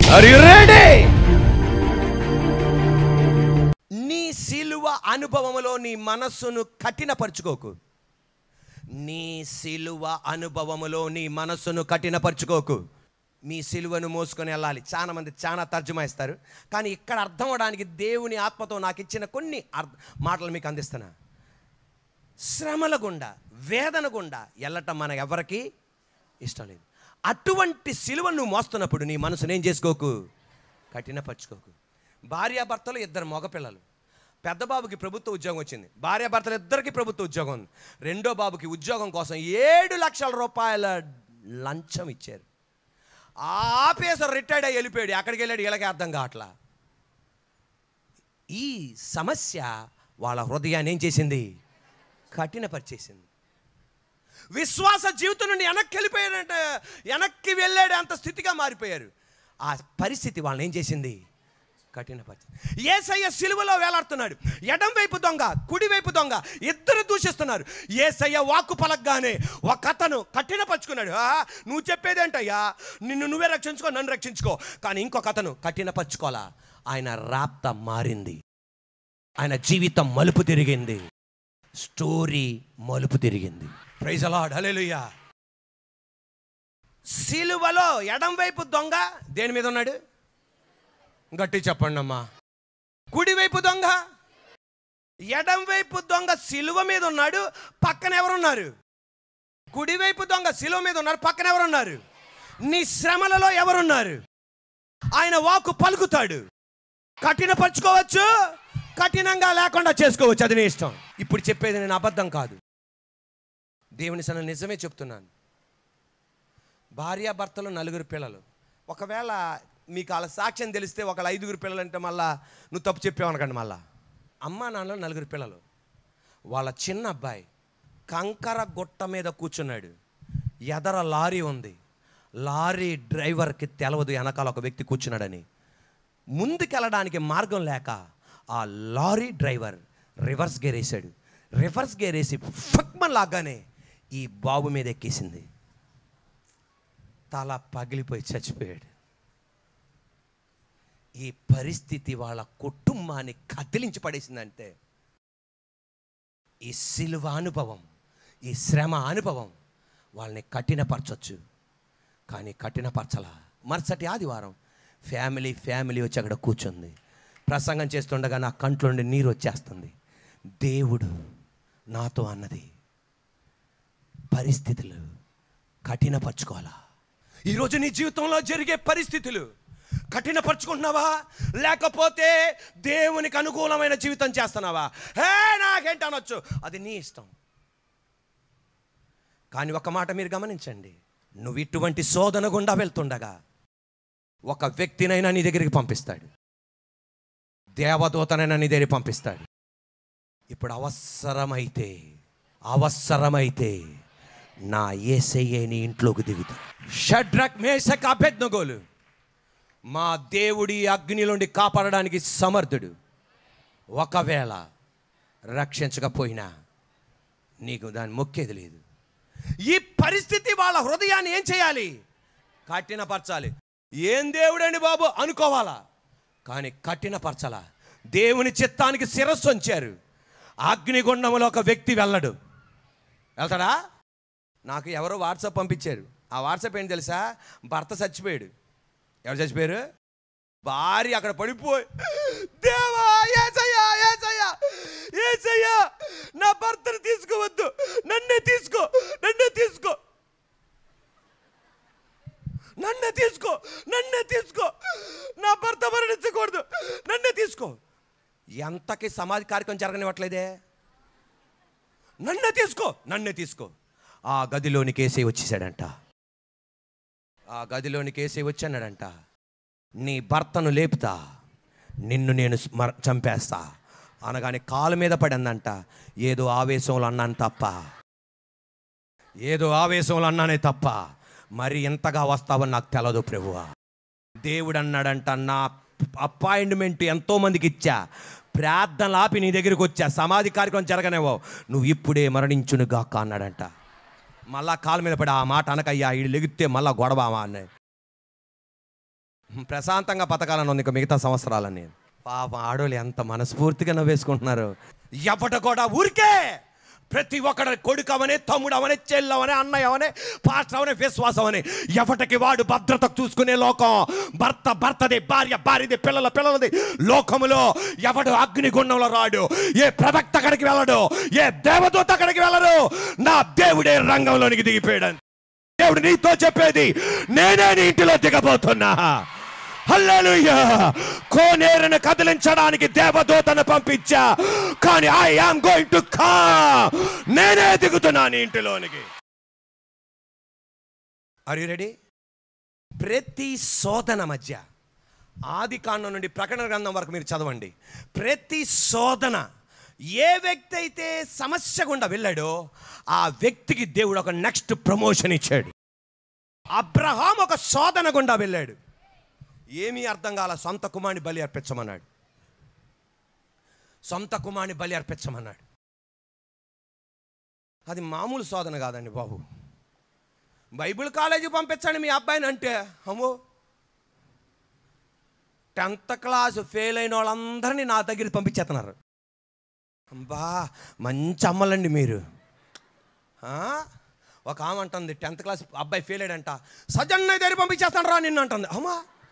Are you ready నీ సిలువ అనుభవములో నీ మనస్సును కఠినపరుచుకోకు నీ సిలువ అనుభవములో నీ మనస్సును కఠినపరుచుకోకు మీ సిలువను మోసుకొని వెళ్ళాలి చాలా మంది చాలా తర్జుమా ఇస్తారు కానీ ఇక్కడ అర్థం అవడానికి దేవుని ఆత్మతో నాకు ఇచ్చిన కొన్ని అర్థ మాటలు మీకు అందిస్తున్నా శ్రమల గుండా వేదన గుండా వెళ్ళటం మన ఎవరికి ఇష్టం లేదు అటువంటి సిలువను నువ్వు మోస్తున్నప్పుడు నీ మనసును ఏం చేసుకోకు కఠినపరుచుకోకు భార్యాభర్తలు ఇద్దరు మగపిల్లలు పెద్ద బాబుకి ప్రభుత్వ ఉద్యోగం వచ్చింది భార్యాభర్తలు ఇద్దరికి ప్రభుత్వ ఉద్యోగం ఉంది రెండో బాబుకి ఉద్యోగం కోసం ఏడు లక్షల రూపాయల లంచం ఇచ్చారు ఆ ఆఫీసర్ రిటైర్డ్ అయ్యి వెళ్ళిపోయాడు ఎక్కడికి వెళ్ళాడు వీళ్ళకి అర్థం కావట్లా ఈ సమస్య వాళ్ళ హృదయాన్ని ఏం చేసింది కఠినపరిచేసింది విశ్వాస జీవితం నుండి వెనక్కి వెళ్ళిపోయాడంటే వెనక్కి వెళ్ళాడు అంత స్థితిగా మారిపోయారు ఆ పరిస్థితి వాళ్ళని ఏం చేసింది కఠినపరిచింది ఏసయ్య సిలువలో వేలాడుతున్నాడు ఎడం వైపు దొంగ కుడి వైపు దొంగ ఇద్దరు దూషిస్తున్నారు ఏసయ్య వాక్కు పలకగానే ఒక అతను కఠినపరుచుకున్నాడు "ఆ, నువ్వు చెప్పేదేంటయ్యా నిన్ను నువ్వే రక్షించుకో నన్ను రక్షించుకో కానీ ఇంకొక అతను కఠినపరుచుకోవాలా ఆయన రాప్త మారింది ఆయన జీవితం మలుపు తిరిగింది స్టోరీ మలుపు తిరిగింది ప్రైజ్ అలాడ్ హల్లెలూయా సిలువలో ఎడం వైపు దొంగ దేని మీద ఉన్నాడు గట్టి చెప్పండి అమ్మా కుడివైపు దొంగ ఎడం వైపు దొంగ సిలువ మీద ఉన్నాడు పక్కన ఎవరున్నారు కుడివైపు దొంగ సిలువ మీద ఉన్నారు పక్కన ఎవరున్నారు నీ శ్రమలలో ఎవరున్నారు ఆయన వాకు పలుకుతాడు కఠినపరచుకోవచ్చు కఠినంగా లేకుండా చేసుకోవచ్చు అది నీ ఇష్టం ఇప్పుడు చెప్పేది నేను అబద్ధం కాదు దేవుని సన నిజమే చెప్తున్నాను భార్యాభర్తలు నలుగురు పిల్లలు ఒకవేళ మీకు వాళ్ళ సాక్ష్యం తెలిస్తే ఒకళ్ళ ఐదుగురు పిల్లలు అంటే మళ్ళా నువ్వు తప్పు చెప్పావనకండి మళ్ళా అమ్మా నాన్నలు నలుగురు పిల్లలు వాళ్ళ చిన్న అబ్బాయి కంకర గుట్ట మీద కూర్చున్నాడు ఎదర లారీ ఉంది లారీ డ్రైవర్కి తెలవదు వెనకాల ఒక వ్యక్తి కూర్చున్నాడని ముందుకెళ్ళడానికి మార్గం లేక ఆ లారీ డ్రైవర్ రివర్స్ గేర్ వేసాడు రివర్స్ గేర్ వేసి ఫక్మన్ లాగానే ఈ బాబు మీద ఎక్కేసింది తల పగిలిపోయి చచ్చిపోయాడు ఈ పరిస్థితి వాళ్ళ కుటుంబాన్ని కదిలించి పడేసిందంటే ఈ సిలువ అనుభవం ఈ శ్రమ అనుభవం వాళ్ళని కఠినపరచొచ్చు కానీ కఠినపరచలా మరుసటి ఆదివారం ఫ్యామిలీ ఫ్యామిలీ వచ్చి అక్కడ కూర్చుంది ప్రసంగం చేస్తుండగా నా కంట్లో నుండి నీరు వచ్చేస్తుంది దేవుడు నాతో అన్నది పరిస్థితులు కఠినపరచుకోవాలా ఈరోజు నీ జీవితంలో జరిగే పరిస్థితులు కఠినపరుచుకుంటున్నావా లేకపోతే దేవునికి అనుకూలమైన జీవితం చేస్తున్నావా హే నాకేంటి అనొచ్చు అది నీ ఇష్టం కానీ ఒక మాట మీరు గమనించండి నువ్వు ఇటువంటి శోధన గుండా వెళ్తుండగా ఒక వ్యక్తినైనా నీ దగ్గరికి పంపిస్తాడు దేవదూతనైనా నీ దగ్గరికి పంపిస్తాడు ఇప్పుడు అవసరమైతే అవసరమైతే నా ఏసయ్యే నీ ఇంట్లోకి దిగుతా షడ్రక్ మేషక్ అభెజ్ఞగోలు మా దేవుడి అగ్నిలోండి కాపాడడానికి సమర్థుడు ఒకవేళ రక్షించకపోయినా నీకు దాన్ని మొక్కేది లేదు ఈ పరిస్థితి వాళ్ళ హృదయాన్ని ఏం చేయాలి కఠినపరచాలి ఏం దేవుడండి బాబు అనుకోవాలా కానీ కఠినపరచాలా దేవుని చిత్తానికి శిరస్సు ఉంచారు అగ్నిగుండంలో ఒక వ్యక్తి వెళ్ళడు వెళ్తాడా నాకు ఎవరో వాట్సాప్ పంపించారు ఆ వాట్సాప్ ఏంటి తెలుసా భర్త చచ్చిపోయాడు ఎవరు చచ్చిపోయారు భార్య అక్కడ పడిపోయి దేవా ఏసయ్యా ఏసయ్యా ఏసయ్యా నా భర్తను తీసుకోవద్దు నన్నే తీసుకో నన్నే తీసుకో నన్నే తీసుకో నన్నే తీసుకో నా భర్త మరణించకూడదు నన్నే తీసుకో ఎంతకి సమాధి కార్యక్రమం జరగనివ్వట్లేదే నన్నే తీసుకో నన్నే తీసుకో ఆ గదిలోనికి వేసే వచ్చేసాడంట ఆ గదిలోనికి వేసే వచ్చాడంట నీ భర్తను లేపుతా నిన్ను నేను స్మర చంపేస్తా అనగానే కాలు మీద పడిందంట ఏదో ఆవేశంలో అన్నాను తప్ప ఏదో ఆవేశంలో అన్నానే తప్ప మరి ఇంతగా వస్తావని నాకు తెలదు ప్రభువా దేవుడు అన్నాడంట నా అపాయింట్మెంట్ ఎంతో మందికి ఇచ్చా ప్రార్థనలు ఆపి నీ దగ్గరికి వచ్చా సమాధి కార్యక్రమం జరగనేవో నువ్వు ఇప్పుడే మరణించును గాక అన్నాడంట మళ్ళా కాలు మీద పడి ఆ మాట అనకయ్యా ఈడు లెగితే మళ్ళా గొడవ అన్నాయి ప్రశాంతంగా బతకాలని ఉంది ఇక మిగతా సంవత్సరాలని పాప ఆడోళ్ళు ఎంత మనస్ఫూర్తిగా నవ్వేసుకుంటున్నారు ఎవట కూడా ఊరికే ప్రతి ఒక్కడి కొడుకవనే తమ్ముడవనే చెల్లవనే అన్నయ్యవనే పాత్రవనే విశ్వాసం అని ఎవటికి వాడు భద్రత చూసుకునే లోకం భర్త భర్తది భార్య భార్యది పిల్లల పిల్లలది లోకములో ఎవడు అగ్నిగుండంలో రాడు ఏ ప్రవక్త అక్కడికి వెళ్ళడు ఏ దేవదూత అక్కడికి వెళ్ళడు నా దేవుడే రంగంలోనికి దిగిపోయాడు దేవుడు నీతో చెప్పేది నేనే నీ ఇంటిలో దిగబోతున్నా హల్లెలూయా కోనేరును కదిలించడానికి దేవదూతను పంపించా కానీ ఐ యామ్ గోయింగ్ టు కా నేనే దిగుతున్నా నీ ఇంటిలోనికి ఆర్ యు రెడీ ప్రతి శోధన మధ్య ఆది కాండం నుండి ప్రకటన గ్రంథం వరకు మీరు చదవండి ప్రతి శోధన ఏ వ్యక్తి అయితే సమస్య గుండా వెళ్ళాడో ఆ వ్యక్తికి దేవుడు ఒక నెక్స్ట్ ప్రమోషన్ ఇచ్చాడు అబ్రహాం ఒక శోధన గుండా వెళ్ళాడు ఏమీ అర్థం కాల సొంత కుమారుని బలి అర్పించమన్నాడు సొంత కుమారుని బలి అర్పించమన్నాడు అది మామూలు శోధన కాదండి బాబు బైబిల్ కాలేజీ పంపించండి మీ అబ్బాయిని అంటే అమ్మో టెన్త్ క్లాస్ ఫెయిల్ అయిన వాళ్ళందరినీ నా దగ్గరికి పంపించేస్తున్నారు బా మంచి అమ్మలండి మీరు ఆ? ఒక ఆమె అంటుంది టెన్త్ క్లాస్ అబ్బాయి ఫెయిల్ అయ్యాడంట సజన్న దగ్గర పంపించేస్తాను రా నిన్ను అంటుంది అమ్మా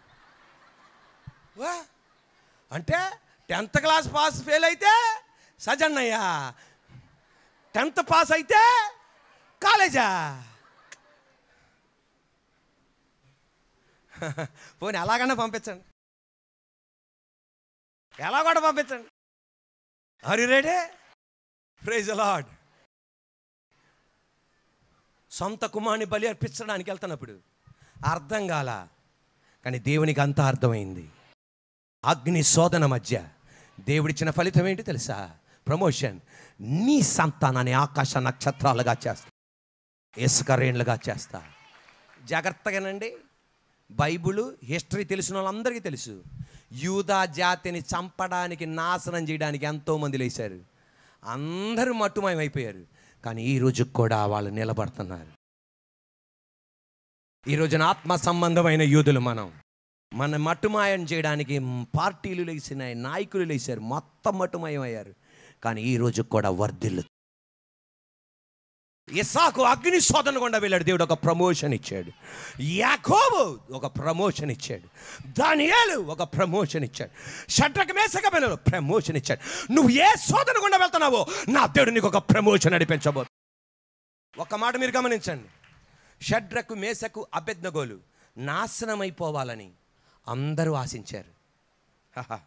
వా అంటే టెన్త్ క్లాస్ పాస్ ఫెయిల్ అయితే సజన్నయ్య టెన్త్ పాస్ అయితే కాలేజా పోనీ అలాగన్నా పంపించండి ఎలా కూడా పంపించండి are you ready praise lord సొంత కుమారుని బలి అర్పించడానికి వెళ్తున్నప్పుడు అర్థం కాల కానీ దేవునికి అంతా అర్థమైంది అగ్ని శోధన మధ్య దేవుడిచ్చిన ఫలితం ఏంటి తెలుసా ప్రమోషన్ నీ సంతానాన్ని ఆకాశ నక్షత్రాలుగా చేస్తా ఇసుక రేణులుగా చేస్తా జాగ్రత్తగానండి బైబిల్ హిస్టరీ తెలిసిన వాళ్ళందరికీ తెలుసు యూదా జాతిని చంపడానికి నాశనం చేయడానికి ఎంతోమంది లేచారు అందరూ మట్టుమయం అయిపోయారు కానీ ఈ రోజుకి కూడా వాళ్ళు నిలబడుతున్నారు ఈ రోజున ఆత్మ సంబంధమైన యూదులు మనం మన మట్టుమాయం చేయడానికి పార్టీలు లేచినాయి నాయకులు లేచారు మొత్తం మట్టుమయం అయ్యారు కానీ ఈ రోజు కూడా వర్ధిల్లు ఇసాకు అగ్ని శోధన గుండా వెళ్ళాడు దేవుడు ఒక ప్రమోషన్ ఇచ్చాడు యాకోబు ఒక ప్రమోషన్ ఇచ్చాడు దానియేలు ఒక ప్రమోషన్ ఇచ్చాడు షడ్రక మేసక పిల్లలు ప్రమోషన్ ఇచ్చాడు నువ్వు ఏ శోధన గుండా వెళ్తున్నావో నా దేవుడు నీకు ఒక ప్రమోషన్ నడిపించబో ఒక మాట మీరు గమనించండి షడ్రకు మేసకు అభెజ్ఞగోలు నాశనమైపోవాలని అందరూ ఆశించారు హహ.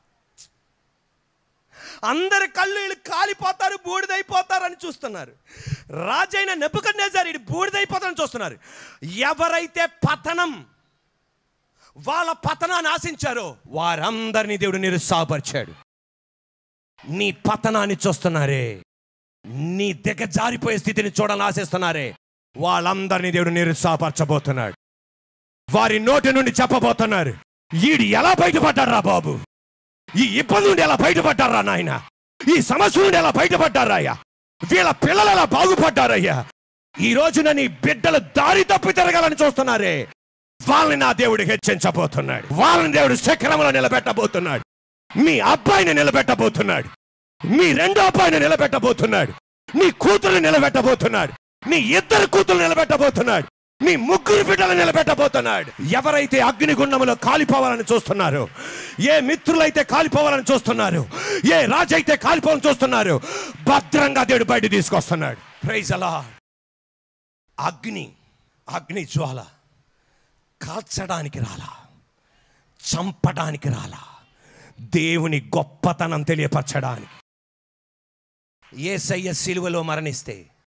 అందరి కళ్ళు వీళ్ళు కాలిపోతారు బూడిదైపోతారని చూస్తున్నారు రాజైన నెప్పుకన్నేసారు ఇది బూడిదైపోతారని చూస్తున్నారు ఎవరైతే పతనం వాళ్ళ పతనాన్ని ఆశించారో వారందరినీ దేవుడు నిరుత్సాహపరిచాడు నీ పతనాన్ని చూస్తున్నారే నీ దగ్గర జారిపోయే స్థితిని చూడాలని ఆశిస్తున్నారే వాళ్ళందరినీ దేవుడు నిరుత్సాహపరచబోతున్నాడు వారి నోటి నుండి చెప్పబోతున్నారు ఈడు ఎలా బయటపడ్డారా బాబు ఈ ఇబ్బంది నుండి ఎలా బయటపడ్డారా నాయన ఈ సమస్య నుండి ఎలా బయటపడ్డారాయ్యా వీళ్ళ పిల్లలు ఎలా బాగుపడ్డారయ్యా ఈ రోజున నీ బిడ్డలు దారి తప్పి తిరగాలని చూస్తున్నారే వాళ్ళని నా దేవుడు హెచ్చించబోతున్నాడు వాళ్ళని దేవుడు శిఖరంలో నిలబెట్టబోతున్నాడు మీ అబ్బాయిని నిలబెట్టబోతున్నాడు మీ రెండో అబ్బాయిని నిలబెట్టబోతున్నాడు నీ కూతురు నిలబెట్టబోతున్నాడు నీ ఇద్దరు కూతురు నిలబెట్టబోతున్నాడు నీ ముగ్గురు బిడ్డలు నిలబెట్టబోతున్నాడు ఎవరైతే అగ్నిగుండంలో కాలిపోవాలని చూస్తున్నారు ఏ మిత్రులైతే కాలిపోవాలని చూస్తున్నారు ఏ రాజైతే కాలిపోవాలని చూస్తున్నారు భద్రంగా దేవుడు బయట తీసుకొస్తున్నాడు ప్రైజ్ అలా అగ్ని అగ్ని జ్వాల కాల్చడానికి రాలా చంపడానికి రాలా దేవుని గొప్పతనం తెలియపరచడానికి ఏసయ్య సిలువలో మరణిస్తే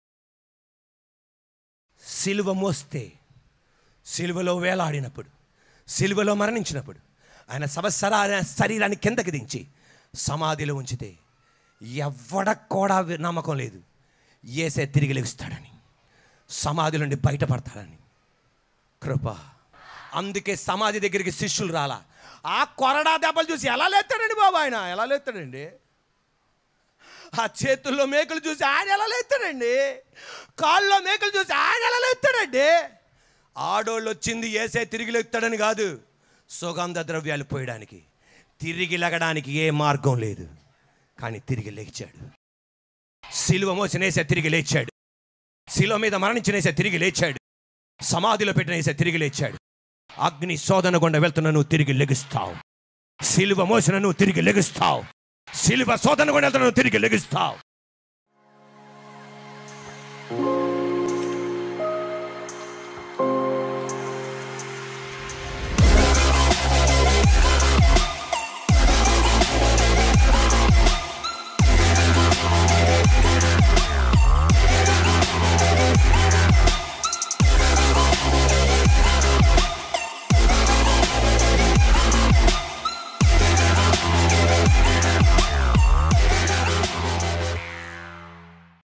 సిలువ మోస్తే సిలువలో వేలాడినప్పుడు సిలువలో మరణించినప్పుడు ఆయన సంవత్సరా శరీరాన్ని కిందకి దించి సమాధిలో ఉంచితే ఎవ్వడ కూడా వి- నమ్మకం లేదు ఏసే తిరిగి లెగుస్తాడని సమాధి నుండి బయటపడతాడని కృప అందుకే సమాధి దగ్గరికి శిష్యులు రాలా ఆ కొరడా దెబ్బలు చూసి ఎలా లేస్తాడండి బాబు ఆయన ఎలా లేస్తాడండి ఆ చేతుల్లో మేకలు చూసి ఆయన ఎలా లేస్తాడండి కాళ్ళలో మేకలు చూసి ఆయన ఎలా లేస్తాడండి ఆడోళ్ళు వచ్చింది ఏసే తిరిగి లేస్తాడని కాదు సుగంధ ద్రవ్యాలు పోయడానికి తిరిగి లగడానికి ఏ మార్గం లేదు కానీ తిరిగి లేచాడు సిలువ మోసినేసే తిరిగి లేచాడు శిలువ మీద మరణించినేసే తిరిగి లేచాడు సమాధిలో పెట్టినేసే తిరిగి లేచాడు అగ్ని శోధన గుండా వెళ్తున్న నువ్వు తిరిగి లెగుస్తావు సిలువ మోసిన నువ్వు తిరిగి లెగుస్తావు సిలువ శోధన గుండా వెళ్తున్న నువ్వు తిరిగి లెగుస్తావు